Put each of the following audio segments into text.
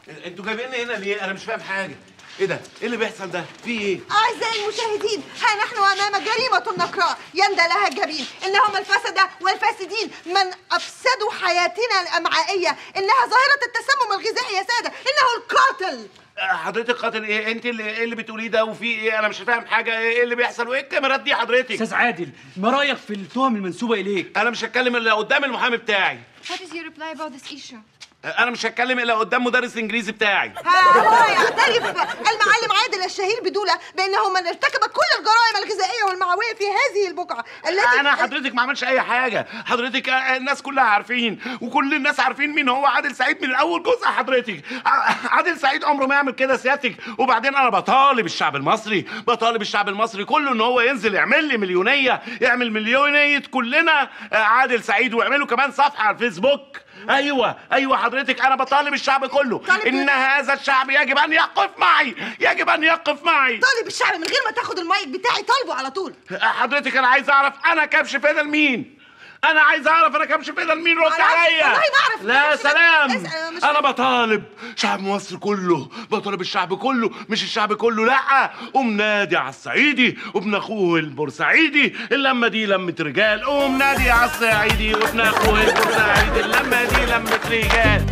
انتوا جايبيني هنا ليه انا مش فاهم حاجه ايه ده ايه اللي بيحصل ده في ايه أعزائي المشاهدين ها نحن أمام جريمة نقراء يندى لها الجبين إنهم الفسدة والفاسدين من أفسدوا حياتنا الأمعائية إنها ظاهرة التسمم الغذائي يا سادة إنه القاتل حضرتك قاتل ايه انت اللي ايه اللي بتقوليه ده وفي ايه انا مش فاهم حاجه ايه اللي بيحصل وايه الكاميرات دي حضرتك استاذ عادل ما رايك في التهم المنسوبه اليك انا مش هتكلم الا قدام المحامي بتاعي What is your reply about this issue? انا مش هتكلم الا قدام مدرس انجليزي بتاعي ها هو يعترف المعلم عادل الشهير بدولة بأنه من ارتكب كل الجرائم الغذائية والمعوية في هذه البقعة التي انا حضرتك ما عملش اي حاجه حضرتك آه، الناس كلها عارفين وكل الناس عارفين مين هو عادل سعيد من اول جزء حضرتك ع- عادل سعيد عمره ما يعمل كده سيادتك وبعدين انا بطالب الشعب المصري بطالب الشعب المصري كله ان هو ينزل يعمل لي مليونيه يعمل مليونيه كلنا آه، عادل سعيد ويعملوا كمان صفحه على الفيسبوك ايوه ايوه حضرتك انا بطالب الشعب كله طالب ان إيه؟ هذا الشعب يجب ان يقف معي يجب ان يقف معي طالب الشعب من غير ما تاخد المايك بتاعي طالبه على طول حضرتك انا عايز اعرف انا كبش فدا لمين انا عايز اعرف انا كبش فدا لمين رد أنا عايز- عليا والله ما أعرف. لا كبش فدا- سلام اسأل، أنا مش- انا بطالب شعب مصر كله بطالب الشعب كله مش الشعب كله لا قوم نادي على الصعيدي وابن اخوه البورسعيدي اللمه دي لمه رجال قوم نادي على الصعيدي وابن اخوه البورسعيدي اللمه دي لمه رجال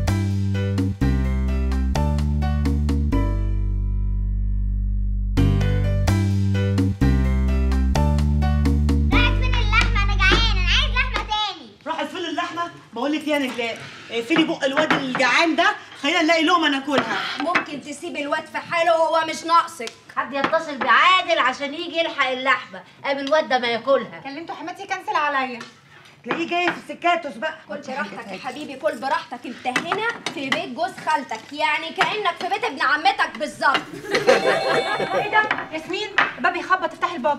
راحت فين اللحمة أنا جعان أنا عايز لحمة تاني راحت فين اللحمه بقول لك يا نجلاء اقفلي بق الواد الجعان ده خلينا نلاقي لقمه ناكلها ممكن تسيب الواد في حاله وهو مش ناقصك حد يتصل بعادل عشان يجي يلحق اللحمه قبل الواد ده ما ياكلها كلمته حماتي كنسل عليا تلاقيه جاي في السكاتوس بقى كل براحتك يا حبيبي كل براحتك انت هنا في بيت جوز خالتك يعني كانك في بيت ابن عمتك بالظبط ايه ده ياسمين الباب بيخبط افتحي الباب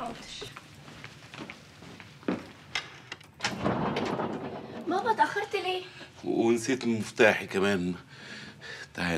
ماما اتاخرت ليه ونسيت مفتاحي كمان تعالي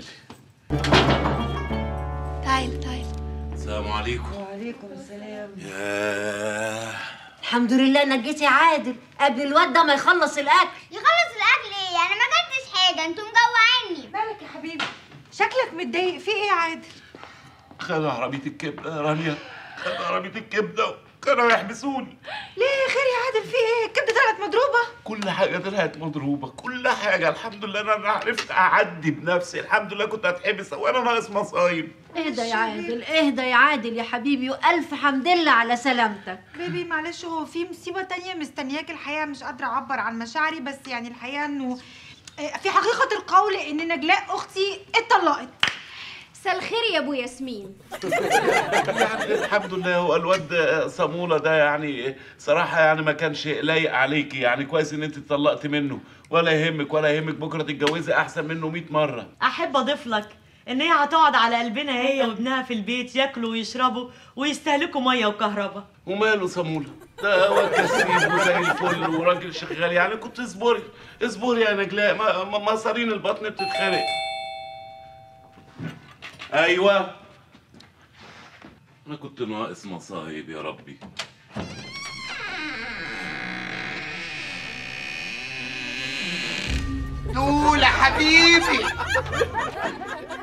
تعال تعال السلام عليكم وعليكم السلام ياه الحمد لله انك جيت يا عادل قبل الواد ده ما يخلص الاكل يخلص الأكل إيه أنا ما أكلتش حاجة أنتوا مجوعيني مالك يا حبيبي شكلك متضايق في ايه يا عادل خدوا عربية الكبدة يا رانيا خدوا عربية الكبدة كانوا يحبسوني ليه خير يا عادل في ايه الكبده طلعت مضروبه كل حاجة طلعت مضروبة كل حاجة الحمد لله إن أنا عرفت أعدي بنفسي الحمد لله كنت هتحبس وأنا ناقص مصايب اهدى يا عادل اهدى يا عادل يا حبيبي والف حمد لله على سلامتك بيبي معلش هو في مصيبه تانية مستنياك الحقيقه مش قادره اعبر عن مشاعري بس يعني الحقيقه انه آه، في حقيقه القول ان نجلاء اختي اتطلقت مساء الخير يا ابو ياسمين يعني الحمد لله هو الواد صامولة ده يعني صراحة يعني ما كانش لايق عليكي يعني كويس إن أنت اتطلقت منه ولا يهمك ولا يهمك بكرة تتجوزي أحسن منه 100 مرة احب اضيف لك ان هي هتقعد على قلبنا هي وابنها في البيت ياكلوا ويشربوا ويستهلكوا ميه وكهرباء وماله صامولة ده هو كسيب وزي الفل وراجل شغال يعني كنت اصبري اصبري يا نجلاء ما- ما- مصارين البطن بتتخرق ايوه انا كنت ناقص مصايب يا ربي دول حبيبي